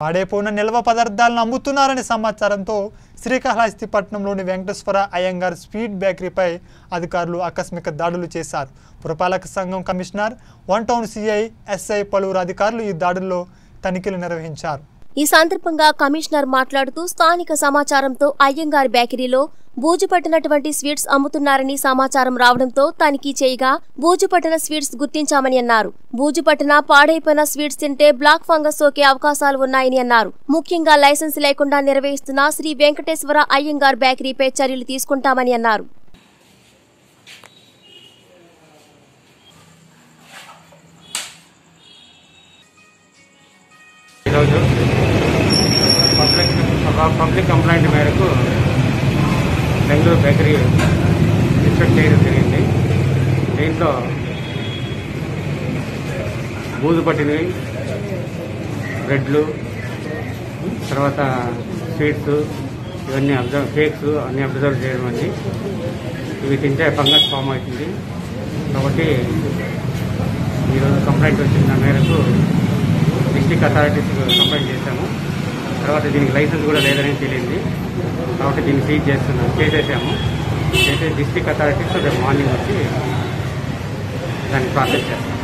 పాడైపోయిన నిల్వ పదార్థాలను అమ్ముతున్నారనే సమాచారంతో శ్రీకాళహస్తిపట్నంలోని వెంకటేశ్వర అయ్యంగార్ స్వీట్ బేకరీపై అధికారులు ఆకస్మిక దాడులు చేశారు పురపాలక సంఘం commissioner one town CI SI పలువురు అధికారులు ఈ దాడుల్లో తనిఖీలు నిర్వహించారు ఈ సందర్భంగా కమిషనర్ మాట్లాడుతూ స్థానిక సమాచారంతో అయ్యంగారి బేకరీలో బూజు పట్టినటువంటి స్వీట్స్ అమ్ముతున్నారని సమాచారం రావడంతో తనిఖీ చేయగా బూజు పట్టిన స్వీట్స్ గుర్తించామని అన్నారు బూజు పట్టిన పాడైపోయిన స్వీట్స్ తింటే బ్లాక్ ఫంగస్ సోకే అవకాశాలు ఉన్నాయని అన్నారు ముఖ్యంగా లైసెన్స్ లేకుండా నిర్వహిస్తున్న శ్రీ వెంకటేశ్వర అయ్యంగార్ బేకరీపై చర్యలు తీసుకుంటామని అన్నారు ఈరోజు పబ్లిక్ ఒక పబ్లిక్ కంప్లైంట్ మేరకు బెంగళూరు బేకరీ ఇన్స్పెక్ట్ చేయడం జరిగింది దీంట్లో బూజు పట్టినవి బ్రెడ్లు తర్వాత స్వీట్స్ ఇవన్నీ అబ్జర్వ్ కేక్స్ అన్నీ అబ్జర్వ్ చేయడం అండి ఇవి తింటే ఫంగస్ ఫామ్ అవుతుంది కాబట్టి ఈరోజు కంప్లైంట్ వచ్చిన దాని మేరకు డిస్టిక్ అథారిటీస్ కంప్లైంట్ చేశాము తర్వాత దీనికి లైసెన్స్ కూడా లేదని తెలియంది కాబట్టి దీన్ని సీజ్ చేస్తున్నాం చేసేసాము చేసే డిస్టిక్ అథారిటీస్ రేపు మార్నింగ్ వచ్చి దాన్ని ప్రాసెస్ చేస్తాం